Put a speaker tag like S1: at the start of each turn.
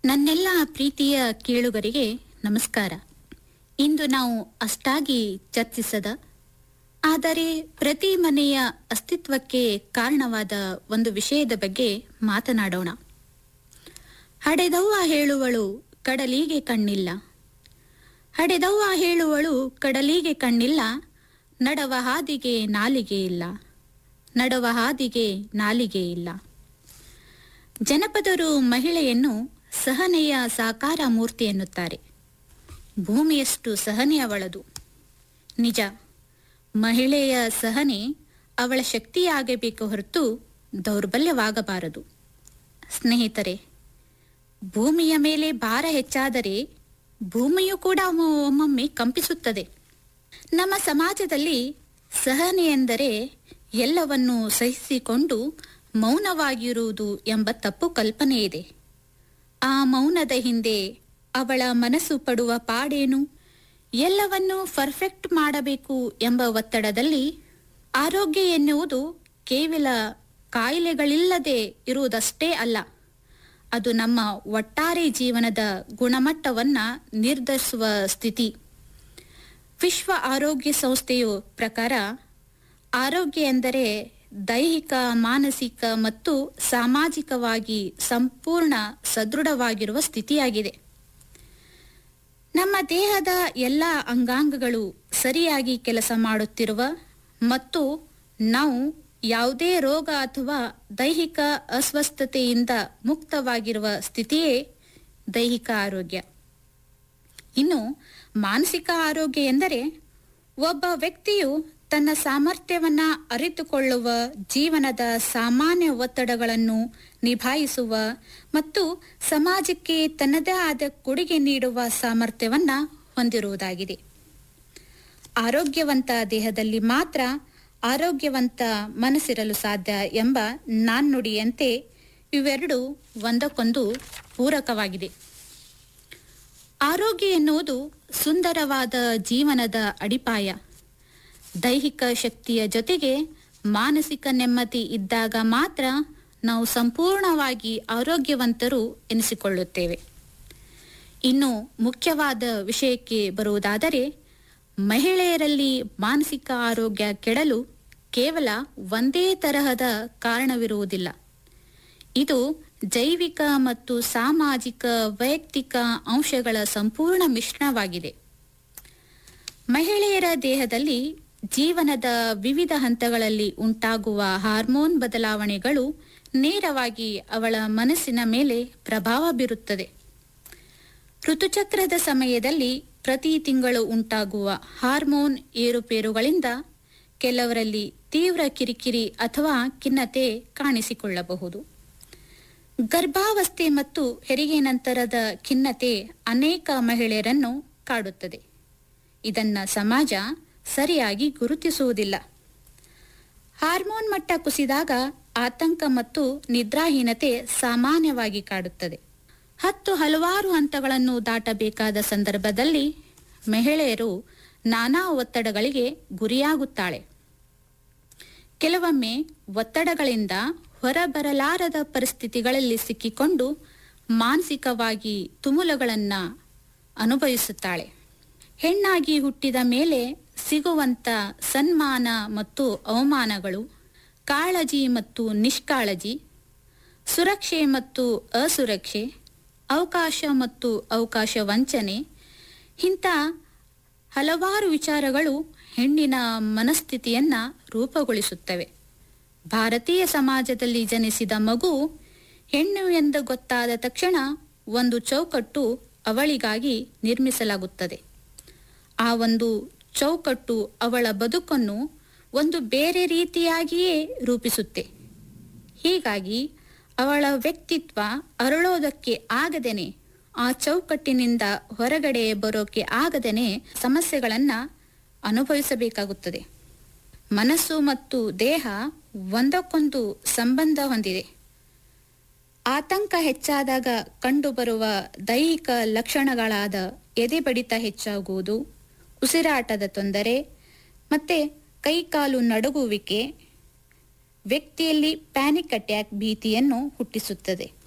S1: ನನ್ನೆಲ್ಲ ಪ್ರೀತಿಯ ಕೇಳುಗರಿಗೆ ನಮಸ್ಕಾರ ಇಂದು ನಾವು ಅಷ್ಟಾಗಿ ಚರ್ಚಿಸದ ಆದರೆ ಪ್ರತಿ ಮನೆಯ ಅಸ್ತಿತ್ವಕ್ಕೆ ಕಾರಣವಾದ ಒಂದು ವಿಷಯದ ಬಗ್ಗೆ ಮಾತನಾಡೋಣ ಹಡೆದವ್ವ ಹೇಳುವಳು ಕಡಲಿಗೆ ಕಣ್ಣಿಲ್ಲ ಹಡೆದವ್ವ ಹೇಳುವಳು ಕಡಲಿಗೆ ಕಣ್ಣಿಲ್ಲ ನಡವ ಹಾದಿಗೆ ನಾಲಿಗೆ ಇಲ್ಲ ನಡವ ಹಾದಿಗೆ ನಾಲಿಗೆ ಇಲ್ಲ ಜನಪದರು ಮಹಿಳೆಯನ್ನು ಸಹನೆಯ ಸಾಕಾರ ಮೂರ್ತಿ ಎನ್ನುತ್ತಾರೆ ಭೂಮಿಯಷ್ಟು ಸಹನೆ ಅವಳದು ನಿಜ ಮಹಿಳೆಯ ಸಹನೆ ಅವಳ ಶಕ್ತಿಯಾಗಬೇಕು ಹೊರತು ದೌರ್ಬಲ್ಯವಾಗಬಾರದು ಸ್ನೇಹಿತರೆ ಭೂಮಿಯ ಮೇಲೆ ಭಾರ ಹೆಚ್ಚಾದರೆ ಭೂಮಿಯು ಕೂಡ ಒಮ್ಮ- ಒಮ್ಮೊಮ್ಮೆ ಕಂಪಿಸುತ್ತದೆ ನಮ್ಮ ಸಮಾಜದಲ್ಲಿ ಸಹನೆ ಎಂದರೆ ಎಲ್ಲವನ್ನೂ ಸಹಿಸಿಕೊಂಡು ಮೌನವಾಗಿರುವುದು ಎಂಬ ತಪ್ಪು ಕಲ್ಪನೆ ಇದೆ ಆ ಮೌನದ ಹಿಂದೆ ಅವಳ ಮನಸ್ಸು ಪಡುವ ಪಾಡೇನು ಎಲ್ಲವನ್ನೂ ಪರ್ಫೆಕ್ಟ್ ಮಾಡಬೇಕು ಎಂಬ ಒತ್ತಡದಲ್ಲಿ ಆರೋಗ್ಯ ಎನ್ನುವುದು ಕೇವಲ ಕಾಯಿಲೆಗಳಿಲ್ಲದೆ ಇರುವುದಷ್ಟೇ ಅಲ್ಲ ಅದು ನಮ್ಮ ಒಟ್ಟಾರೆ ಜೀವನದ ಗುಣಮಟ್ಟವನ್ನ ನಿರ್ಧರಿಸುವ ಸ್ಥಿತಿ ವಿಶ್ವ ಆರೋಗ್ಯ ಸಂಸ್ಥೆಯು ಪ್ರಕಾರ ಆರೋಗ್ಯ ಎಂದರೆ ದೈಹಿಕ ಮಾನಸಿಕ ಮತ್ತು ಸಾಮಾಜಿಕವಾಗಿ ಸಂಪೂರ್ಣ ಸದೃಢವಾಗಿರುವ ಸ್ಥಿತಿಯಾಗಿದೆ ನಮ್ಮ ದೇಹದ ಎಲ್ಲ ಅಂಗಾಂಗಗಳು ಸರಿಯಾಗಿ ಕೆಲಸ ಮಾಡುತ್ತಿರುವ ಮತ್ತು ನಾವು ಯಾವುದೇ ರೋಗ ಅಥವಾ ದೈಹಿಕ ಅಸ್ವಸ್ಥತೆಯಿಂದ ಮುಕ್ತವಾಗಿರುವ ಸ್ಥಿತಿಯೇ ದೈಹಿಕ ಆರೋಗ್ಯ ಇನ್ನು ಮಾನಸಿಕ ಆರೋಗ್ಯ ಎಂದರೆ ಒಬ್ಬ ವ್ಯಕ್ತಿಯು ತನ್ನ ಸಾಮರ್ಥ್ಯವನ್ನ ಅರಿತುಕೊಳ್ಳುವ ಜೀವನದ ಸಾಮಾನ್ಯ ಒತ್ತಡಗಳನ್ನು ನಿಭಾಯಿಸುವ ಮತ್ತು ಸಮಾಜಕ್ಕೆ ತನ್ನದೇ ಆದ ಕೊಡುಗೆ ನೀಡುವ ಸಾಮರ್ಥ್ಯವನ್ನ ಹೊಂದಿರುವುದಾಗಿದೆ ಆರೋಗ್ಯವಂತ ದೇಹದಲ್ಲಿ ಮಾತ್ರ ಆರೋಗ್ಯವಂತ ಮನಸ್ಸಿರಲು ಸಾಧ್ಯ ಎಂಬ ನಾಣ್ಣುಡಿಯಂತೆ ಇವೆರಡು ಒಂದಕ್ಕೊಂದು ಪೂರಕವಾಗಿದೆ ಆರೋಗ್ಯ ಎನ್ನುವುದು ಸುಂದರವಾದ ಜೀವನದ ಅಡಿಪಾಯ ದೈಹಿಕ ಶಕ್ತಿಯ ಜೊತೆಗೆ ಮಾನಸಿಕ ನೆಮ್ಮದಿ ಇದ್ದಾಗ ಮಾತ್ರ ನಾವು ಸಂಪೂರ್ಣವಾಗಿ ಆರೋಗ್ಯವಂತರು ಎನಿಸಿಕೊಳ್ಳುತ್ತೇವೆ ಇನ್ನು ಮುಖ್ಯವಾದ ವಿಷಯಕ್ಕೆ ಬರುವುದಾದರೆ ಮಹಿಳೆಯರಲ್ಲಿ ಮಾನಸಿಕ ಆರೋಗ್ಯ ಕೆಡಲು ಕೇವಲ ಒಂದೇ ತರಹದ ಕಾರಣವಿರುವುದಿಲ್ಲ ಇದು ಜೈವಿಕ ಮತ್ತು ಸಾಮಾಜಿಕ ವೈಯಕ್ತಿಕ ಅಂಶಗಳ ಸಂಪೂರ್ಣ ಮಿಶ್ರಣವಾಗಿದೆ ಮಹಿಳೆಯರ ದೇಹದಲ್ಲಿ ಜೀವನದ ವಿವಿಧ ಹಂತಗಳಲ್ಲಿ ಉಂಟಾಗುವ ಹಾರ್ಮೋನ್ ಬದಲಾವಣೆಗಳು ನೇರವಾಗಿ ಅವಳ ಮನಸ್ಸಿನ ಮೇಲೆ ಪ್ರಭಾವ ಬೀರುತ್ತದೆ ಋತುಚಕ್ರದ ಸಮಯದಲ್ಲಿ ಪ್ರತಿ ತಿಂಗಳು ಉಂಟಾಗುವ ಹಾರ್ಮೋನ್ ಏರುಪೇರುಗಳಿಂದ ಕೆಲವರಲ್ಲಿ ತೀವ್ರ ಕಿರಿಕಿರಿ ಅಥವಾ ಖಿನ್ನತೆ ಕಾಣಿಸಿಕೊಳ್ಳಬಹುದು ಗರ್ಭಾವಸ್ಥೆ ಮತ್ತು ಹೆರಿಗೆ ನಂತರದ ಖಿನ್ನತೆ ಅನೇಕ ಮಹಿಳೆಯರನ್ನು ಕಾಡುತ್ತದೆ ಇದನ್ನ ಸಮಾಜ ಸರಿಯಾಗಿ ಗುರುತಿಸುವುದಿಲ್ಲ ಹಾರ್ಮೋನ್ ಮಟ್ಟ ಕುಸಿದಾಗ ಆತಂಕ ಮತ್ತು ನಿದ್ರಾಹೀನತೆ ಸಾಮಾನ್ಯವಾಗಿ ಕಾಡುತ್ತದೆ ಹತ್ತು ಹಲವಾರು ಹಂತಗಳನ್ನು ದಾಟಬೇಕಾದ ಸಂದರ್ಭದಲ್ಲಿ ಮಹಿಳೆಯರು ನಾನಾ ಒತ್ತಡಗಳಿಗೆ ಗುರಿಯಾಗುತ್ತಾಳೆ ಕೆಲವೊಮ್ಮೆ ಒತ್ತಡಗಳಿಂದ ಹೊರಬರಲಾರದ ಪರಿಸ್ಥಿತಿಗಳಲ್ಲಿ ಸಿಕ್ಕಿಕೊಂಡು ಮಾನಸಿಕವಾಗಿ ತುಮುಲಗಳನ್ನ ಅನುಭವಿಸುತ್ತಾಳೆ ಹೆಣ್ಣಾಗಿ ಹುಟ್ಟಿದ ಮೇಲೆ ಸಿಗುವಂತ ಸನ್ಮಾನ ಮತ್ತು ಅವಮಾನಗಳು ಕಾಳಜಿ ಮತ್ತು ನಿಷ್ಕಾಳಜಿ ಸುರಕ್ಷೆ ಮತ್ತು ಅಸುರಕ್ಷೆ ಅವಕಾಶ ಮತ್ತು ಅವಕಾಶ ವಂಚನೆ ಇಂಥ ಹಲವಾರು ವಿಚಾರಗಳು ಹೆಣ್ಣಿನ ಮನಸ್ಥಿತಿಯನ್ನ ರೂಪುಗೊಳಿಸುತ್ತವೆ ಭಾರತೀಯ ಸಮಾಜದಲ್ಲಿ ಜನಿಸಿದ ಮಗು ಹೆಣ್ಣು ಎಂದು ಗೊತ್ತಾದ ತಕ್ಷಣ ಒಂದು ಚೌಕಟ್ಟು ಅವಳಿಗಾಗಿ ನಿರ್ಮಿಸಲಾಗುತ್ತದೆ ಆ ಒಂದು ಚೌಕಟ್ಟು ಅವಳ ಬದುಕನ್ನು ಒಂದು ಬೇರೆ ರೀತಿಯಾಗಿಯೇ ರೂಪಿಸುತ್ತೆ ಹೀಗಾಗಿ ಅವಳ ವ್ಯಕ್ತಿತ್ವ ಅರಳೋದಕ್ಕೆ ಆಗದೇನೆ ಆ ಚೌಕಟ್ಟಿನಿಂದ ಹೊರಗಡೆ ಬರೋಕೆ ಆಗದೇನೆ ಸಮಸ್ಯೆಗಳನ್ನ ಅನುಭವಿಸಬೇಕಾಗುತ್ತದೆ ಮನಸ್ಸು ಮತ್ತು ದೇಹ ಒಂದಕ್ಕೊಂದು ಸಂಬಂಧ ಹೊಂದಿದೆ ಆತಂಕ ಹೆಚ್ಚಾದಾಗ ಕಂಡುಬರುವ ದೈಹಿಕ ಲಕ್ಷಣಗಳಾದ ಎದೆ ಬಡಿತ ಹೆಚ್ಚಾಗುವುದು ಉಸಿರಾಟದ ತೊಂದರೆ ಮತ್ತೆ ಕೈಕಾಲು ನಡುಗುವಿಕೆ ವ್ಯಕ್ತಿಯಲ್ಲಿ ಪ್ಯಾನಿಕ್ ಅಟ್ಯಾಕ್ ಭೀತಿಯನ್ನು ಹುಟ್ಟಿಸುತ್ತದೆ